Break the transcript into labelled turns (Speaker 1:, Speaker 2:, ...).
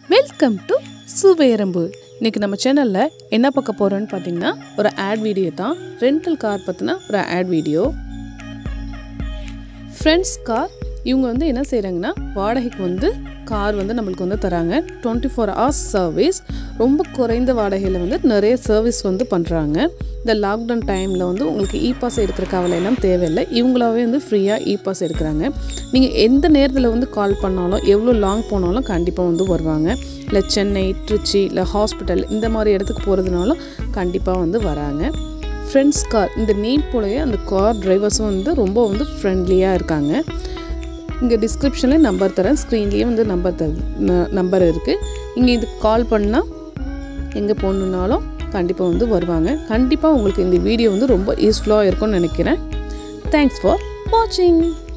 Speaker 1: welcome to சுவேரம்பு இன்னைக்கு நம்ம சேனலில் என்ன பார்க்க போகிறோன்னு பார்த்தீங்கன்னா ஒரு ஆட் வீடியோ தான் ரெண்டல் கார் பற்றின ஒரு ஆட் வீடியோ ஃப்ரெண்ட்ஸ் கார் இவங்க வந்து என்ன செய்கிறாங்கன்னா வாடகைக்கு வந்து கார் வந்து நம்மளுக்கு வந்து தராங்க டுவெண்ட்டி ஃபோர் ஹவர்ஸ் சர்வீஸ் ரொம்ப குறைந்த வாடகையில் வந்து நிறைய சர்வீஸ் வந்து பண்ணுறாங்க இந்த லாக்டவுன் டைமில் வந்து உங்களுக்கு இ பாஸ் எடுக்கிற கவலையெல்லாம் தேவையில்லை இவங்களாவே வந்து ஃப்ரீயாக இ பாஸ் எடுக்கிறாங்க நீங்கள் எந்த நேரத்தில் வந்து கால் பண்ணாலும் எவ்வளோ லாங் போனாலும் கண்டிப்பாக வந்து வருவாங்க இல்லை சென்னை திருச்சி இல்லை ஹாஸ்பிட்டல் இந்த மாதிரி இடத்துக்கு போகிறதுனாலும் கண்டிப்பாக வந்து வராங்க ஃப்ரெண்ட்ஸ் கார் இந்த நேம் போலவே அந்த கார் டிரைவர்ஸும் வந்து ரொம்ப வந்து ஃப்ரெண்ட்லியாக இருக்காங்க இங்கே டிஸ்கிரிப்ஷனில் நம்பர் தரேன் ஸ்க்ரீன்லேயே வந்து நம்பர் தரு நம்பர் இருக்குது இங்கே இதுக்கு கால் பண்ணால் எங்கே போகணுன்னாலும் கண்டிப்பாக வந்து வருவாங்க கண்டிப்பாக உங்களுக்கு இந்த வீடியோ வந்து ரொம்ப யூஸ்ஃபுல்லாக இருக்கும்னு நினைக்கிறேன் தேங்க்ஸ் ஃபார் வாட்சிங்